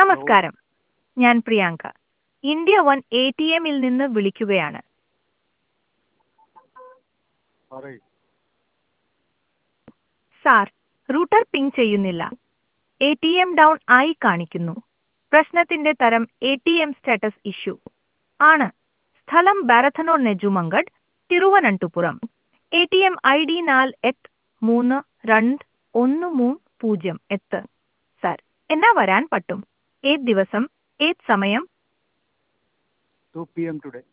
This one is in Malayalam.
നമസ്കാരം ഞാൻ Priyanka India one A T എമ്മിൽ നിന്ന് വിളിക്കുകയാണ് പറയ് സാർ റൂട്ടർ പിങ് ചെയ്യുന്നില്ല എ ടി എം ഡൗൺ ആയി കാണിക്കുന്നു പ്രശ്നത്തിന്റെ തരം A T M status issue ആണ് സ്ഥലം ബാരഥനോർ Nedumangad Thiruvananthapuram A T M I D നാല് എട്ട് മൂന്ന് രണ്ട് ഒന്ന് മൂന്ന് പൂജ്യം എട്ട് സാർ എന്നാ വരാൻ പറ്റും ഏത് ദിവസം ഏത് സമയം 2 p.m. today.